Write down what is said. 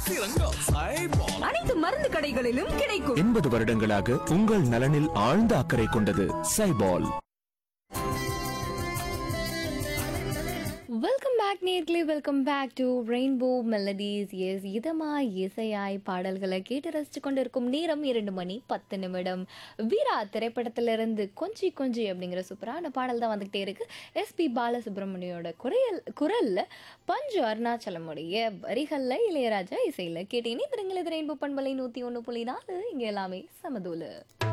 சிறங்கம் சைபால் அனைத்து மருந்து கடைகளிலும் கிடைக்கும் எண்பது வருடங்களாக உங்கள் நலனில் ஆழ்ந்த அக்கறை கொண்டது சைபால் வெல்கம் பேக் நேர்களே welcome back to rainbow melodies எஸ் இதமாய் இசையாய் பாடல்களை கேட்டு ரசித்து கொண்டிருக்கும் நேரம் இரண்டு மணி பத்து நிமிடம் வீரா திரைப்படத்திலிருந்து கொஞ்சி கொஞ்சி அப்படிங்கிற சூப்பரான பாடல் தான் வந்துகிட்டே இருக்கு எஸ்பி பாலசுப்ரமணியோட குரல் குரல்ல பஞ்சு அருணாச்சலமுடைய வரிகளில் இளையராஜா இசையில் கேட்டீங்கன்னா திருங்கள் இது ரெயின்போ பண்பலை நூற்றி ஒன்று புள்ளி நாலு இங்கே எல்லாமே சமதூலு